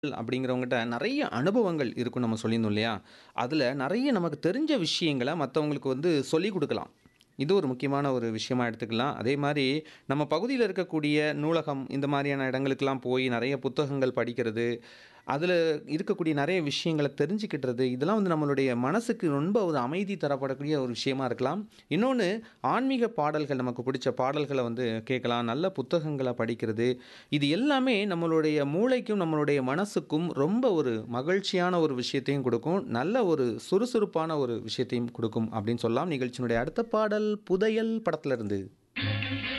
அப்படிங்கிறவங்கட்ட நெறைய அனுபவங்கள் இருக்குன்னு நம்ம சொல்லியிருந்தோம் இல்லையா? அதில நெறைய நமக்கு தெரிஞ்ச விஷயங்கள மத்தவங்களுக்கு வந்து சொல்லிக் குடுக்கலாம். இது ஒரு முக்கியமான ஒரு விஷயமா எடுத்துக்கலாம். அதே மாரி நம்ம பகுதியில இருக்கக்கூடிய நூலகம், இந்த மாரியான இடங்களுக்கெல்லாம் போய் நெறைய புத்தகங்கள் படிக்கிறது, அதில இருக்கக்கூடிய நெறைய விஷயங்கள தெரிஞ்சுக்கிட்றது, இதெல்லாம் வந்து நம்மளுடைய மனசுக்கு ரொம்ப ஒரு அமைதி தரப்படக்கூடிய ஒரு விஷயமா இருக்கலாம். இன்னொன்னு ஆன்மீக பாடல்கள் நமக்கு பிடிச்ச பாடல்கள வந்து கேட்கலாம். நல்ல புத்தகங்கள படிக்கிறது. இது எல்லாமே நம்மளுடைய மூளைக்கும், நம்மளுடைய மனசுக்கும் ரொம்ப ஒரு மகிழ்ச்சியான ஒரு விஷயத்தையும் குடுக்கும். நல்ல ஒரு சுறுசுறுப்பான ஒரு விஷயத்தையும் குடுக்கும் அப்படின்னு சொல்லலாம். நிகழ்ச்சியினுடைய அடுத்த பாடல் புதையல் படத்திலிருந்து.